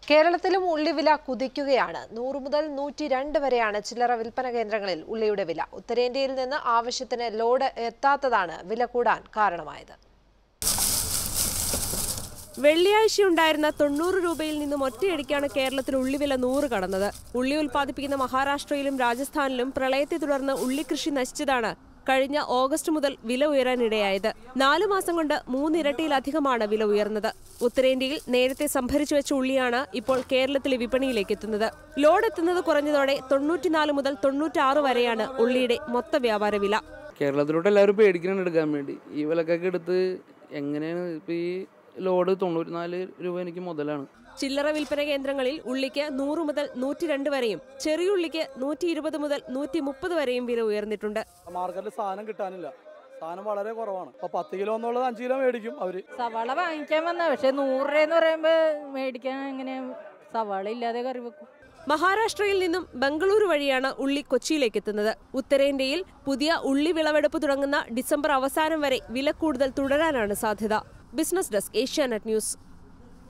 കേരളത്തിലും ഉള്ളിവില കുതിക്കുകയാണ് നൂറ് മുതൽ നൂറ്റി രണ്ട് വരെയാണ് ചില്ലറ വിൽപ്പന കേന്ദ്രങ്ങളിൽ ഉള്ളിയുടെ വില ഉത്തരേന്ത്യയിൽ നിന്ന് ആവശ്യത്തിന് ലോഡ് എത്താത്തതാണ് വില കൂടാൻ കാരണമായത് വെള്ളിയാഴ്ചയുണ്ടായിരുന്ന തൊണ്ണൂറ് രൂപയിൽ നിന്നും ഒറ്റയടിക്കാണ് കേരളത്തിൽ ഉള്ളിവില നൂറ് കടന്നത് ഉള്ളി ഉൽപ്പാദിപ്പിക്കുന്ന മഹാരാഷ്ട്രയിലും രാജസ്ഥാനിലും പ്രളയത്തെ തുടർന്ന് ഉള്ളിക്കൃഷി നശിച്ചതാണ് കഴിഞ്ഞ ഓഗസ്റ്റ് മുതൽ വില ഉയരാനിടയായത് നാലു മാസം കൊണ്ട് മൂന്നിരട്ടിയിലധികമാണ് വില ഉയർന്നത് ഉത്തരേന്ത്യയിൽ നേരത്തെ സംഭരിച്ചു വെച്ച ഉള്ളിയാണ് ഇപ്പോൾ കേരളത്തിലെ വിപണിയിലേക്ക് എത്തുന്നത് ലോഡ് എത്തുന്നത് കുറഞ്ഞതോടെ തൊണ്ണൂറ്റിനാല് മുതൽ തൊണ്ണൂറ്റാറ് വരെയാണ് ഉള്ളിയുടെ മൊത്ത വ്യാപാര വില കേരളത്തിലോട്ട് എല്ലാവരും പേടിക്കണം എടുക്കാൻ വേണ്ടി ഈ വിലക്കൊക്കെ എടുത്ത് എങ്ങനെയാണ് ഇപ്പം ഈ ലോഡ് തൊണ്ണൂറ്റിനാല് രൂപ എനിക്ക് മുതലാണ് ചില്ലറ വിൽപ്പന കേന്ദ്രങ്ങളിൽ ഉള്ളിക്ക് നൂറ് മുതൽ നൂറ്റി രണ്ട് വരെയും ചെറിയുള്ളിക്ക് നൂറ്റി ഇരുപത് മുതൽ നൂറ്റി മുപ്പത് വരെയും വില ഉയർന്നിട്ടുണ്ട് മാർക്കറ്റിൽ സാധനം കിട്ടാനില്ല സാധനം വളരെ കുറവാണ് അപ്പൊ പത്ത് കിലോ എന്നുള്ളത് അഞ്ച് കിലോ മേടിക്കും അവര് സവാള വാങ്ങിക്കാൻ വന്ന പക്ഷെ നൂറ് രൂപയെന്ന് പറയുമ്പോൾ മേടിക്കാൻ എങ്ങനെ സവാള ഇല്ലാതെ കറി വെക്കും മഹാരാഷ്ട്രയിൽ നിന്നും ബംഗളൂരു വഴിയാണ് ഉള്ളി കൊച്ചിയിലേക്ക് എത്തുന്നത് ഉത്തരേന്ത്യയിൽ പുതിയ ഉള്ളി വിളവെടുപ്പ് തുടങ്ങുന്ന ഡിസംബർ അവസാനം വരെ വില കൂടുതൽ തുടരാനാണ് സാധ്യത ബിസിനസ് ഡെസ്ക് ഏഷ്യാനെറ്റ് ന്യൂസ്